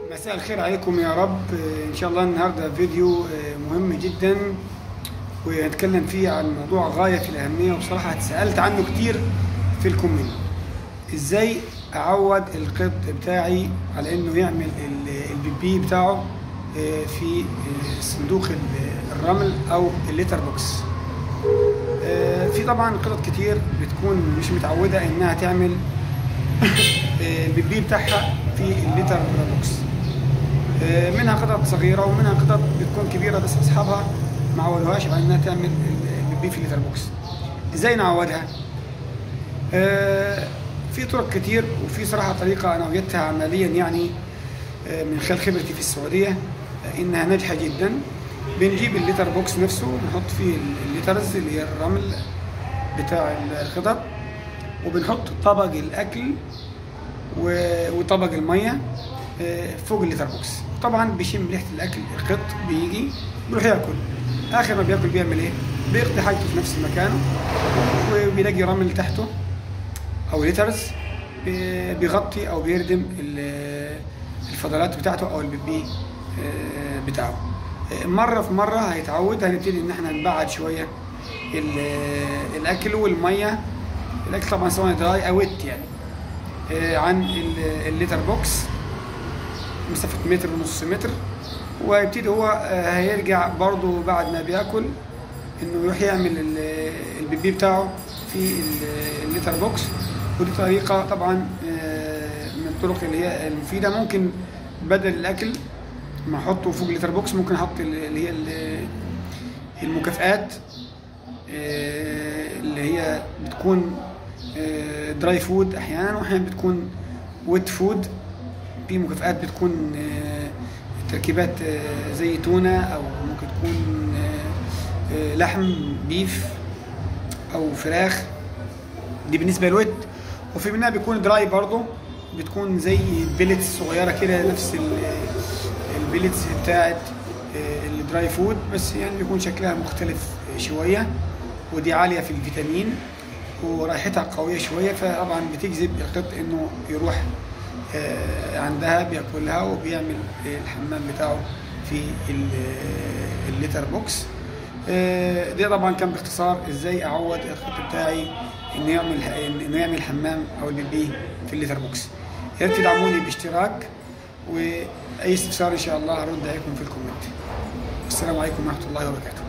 مساء الخير عليكم يا رب ان شاء الله النهارده فيديو مهم جدا وهنتكلم فيه عن موضوع غايه في الاهميه وبصراحه اتسالت عنه كتير في الكومنت ازاي اعود القط بتاعي على انه يعمل البي بي بتاعه في صندوق الرمل او الليتر بوكس في طبعا قطط كتير بتكون مش متعوده انها تعمل البي بي بتاعها في الليتر بوكس منها قطط صغيره ومنها قطط بتكون كبيره بس اصحابها ما عودوهاش على انها تعمل البيبي في الليتر بوكس ازاي نعودها في طرق كتير وفي صراحه طريقه انا وجدتها عمليا يعني من خلال خبرتي في السعوديه انها ناجحه جدا بنجيب الليتر بوكس نفسه نحط فيه الليترز اللي هي الرمل بتاع القطط وبنحط طبق الاكل وطبق الميه فوق الليتر بوكس طبعا بيشم ريحه الاكل القط بيجي بيروح ياكل اخر ما بياكل بيعمل ايه بيقضي حاجته في نفس مكانه وبيلاقي رمل تحته او ليترز بيغطي او بيردم الفضلات بتاعته او البيبي بتاعه مره في مره هيتعود هنبتدي ان احنا نبعد شويه الاكل والميه الاكل طبعا سواء دراي او ويت يعني عن الليتر بوكس مسافة متر ونص متر ويبتدي هو هيرجع برضه بعد ما بياكل انه يروح يعمل البيبي بتاعه في الليتر بوكس ودي طريقة طبعا من الطرق اللي هي المفيدة ممكن بدل الاكل ما احطه فوق الليتر بوكس ممكن احط اللي هي المكافآت اللي هي بتكون دراي فود احيانا واحيانا بتكون ويت فود في مكافآت بتكون تركيبات زي تونة أو ممكن تكون لحم بيف أو فراخ دي بالنسبة للويت وفي منها بيكون دراي برضه بتكون زي بيلتس صغيرة كده نفس البيلتس بتاعت الدراي فود بس يعني بيكون شكلها مختلف شوية ودي عالية في الفيتامين ورائحتها قوية شوية فطبعا بتجذب القط انه يروح عندها بياكلها وبيعمل الحمام بتاعه في الليتر بوكس ده طبعا كان باختصار ازاي اعود القط بتاعي انه يعمل انه يعمل حمام او البيبي في الليتر بوكس يا ريت تدعموني باشتراك واي استفسار ان شاء الله هرد عليكم في الكومنت السلام عليكم ورحمه الله وبركاته